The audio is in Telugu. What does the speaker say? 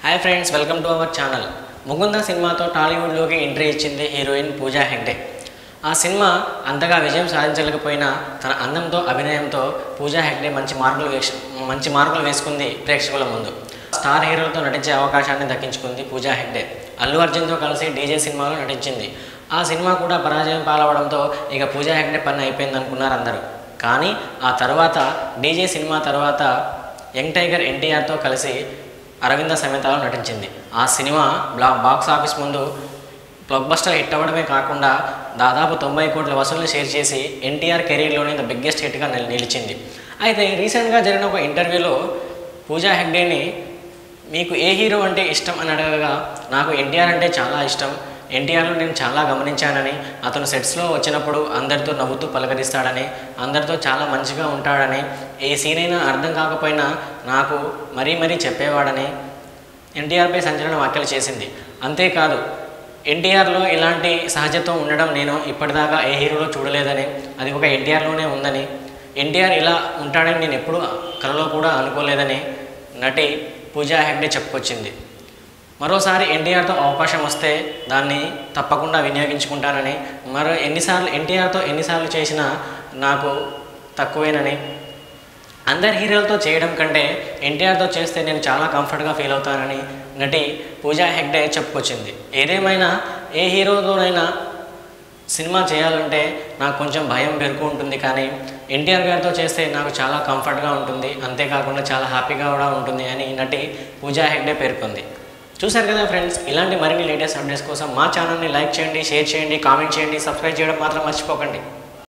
hi friends welcome to our channel Mukunda సినిమాతో టాలీవుడ్లోకి ఎంట్రీ ఇచ్చింది హీరోయిన్ పూజా హెగ్డే ఆ సినిమా అంతగా విజయం సాధించలేకపోయినా తన అందంతో అభినయంతో పూజా హెగ్డే మంచి మార్కులు వేసి మంచి మార్కులు వేసుకుంది ప్రేక్షకుల ముందు స్టార్ హీరోలతో నటించే అవకాశాన్ని దక్కించుకుంది పూజా హెగ్డే అల్లు అర్జున్తో కలిసి డీజే సినిమాలో నటించింది ఆ సినిమా కూడా పరాజయం పాలవడంతో ఇక పూజా హెగ్డే పని అయిపోయింది అనుకున్నారు అందరూ కానీ ఆ తర్వాత డీజే సినిమా తర్వాత యంగ్ టైగర్ ఎన్టీఆర్తో కలిసి అరవింద సమేతలో నటించింది ఆ సినిమా బ్లా బాక్స్ ఆఫీస్ ముందు బ్లాక్ బస్టర్ హిట్ అవ్వడమే కాకుండా దాదాపు తొంభై కోట్ల వసూళ్లు షేర్ చేసి ఎన్టీఆర్ కెరీర్లోనే ద బిగ్గెస్ట్ హిట్గా నిల్- నిలిచింది అయితే రీసెంట్గా జరిగిన ఒక ఇంటర్వ్యూలో పూజా హెగ్డేని మీకు ఏ హీరో అంటే ఇష్టం అని అడగగా నాకు ఎన్టీఆర్ అంటే చాలా ఇష్టం ఎన్టీఆర్లో నేను చాలా గమనించానని అతను సెట్స్లో వచ్చినప్పుడు అందరితో నవ్వుతూ పలకరిస్తాడని అందరితో చాలా మంచిగా ఉంటాడని ఏ సీన్ అయినా అర్థం కాకపోయినా నాకు మరీ మరీ చెప్పేవాడని ఎన్టీఆర్పై సంచలన వ్యాఖ్యలు చేసింది అంతేకాదు ఎన్టీఆర్లో ఇలాంటి సహజత్వం ఉండడం నేను ఇప్పటిదాకా ఏ హీరోలో చూడలేదని అది ఒక ఎన్టీఆర్లోనే ఉందని ఎన్టీఆర్ ఇలా ఉంటాడని నేను ఎప్పుడూ కలలో కూడా అనుకోలేదని నటి పూజా హెగ్డే చెప్పుకొచ్చింది మరోసారి ఎన్టీఆర్తో అవకాశం వస్తే దాన్ని తప్పకుండా వినియోగించుకుంటానని మరో ఎన్నిసార్లు ఎన్టీఆర్తో ఎన్నిసార్లు చేసినా నాకు తక్కువేనని అందరి హీరోలతో చేయడం కంటే ఎన్టీఆర్తో చేస్తే నేను చాలా కంఫర్ట్గా ఫీల్ అవుతానని నటి పూజా హెగ్డే చెప్పుకొచ్చింది ఏదేమైనా ఏ హీరోతోనైనా సినిమా చేయాలంటే నాకు కొంచెం భయం పెరుగు ఉంటుంది కానీ ఎన్టీఆర్ గారితో చేస్తే నాకు చాలా కంఫర్ట్గా ఉంటుంది అంతేకాకుండా చాలా హ్యాపీగా కూడా ఉంటుంది అని నటి పూజా హెగ్డే పేర్కొంది చూశారు కదా ఫ్రెండ్స్ ఇలాంటి మరిన్ని లేటెస్ట్ అప్డేట్స్ కోసం మా ఛానల్ని లైక్ చేయండి షేర్ చేయండి కామెంట్ చేయండి సబ్స్క్రైబ్ చేయడం మాత్రం మర్చిపోకండి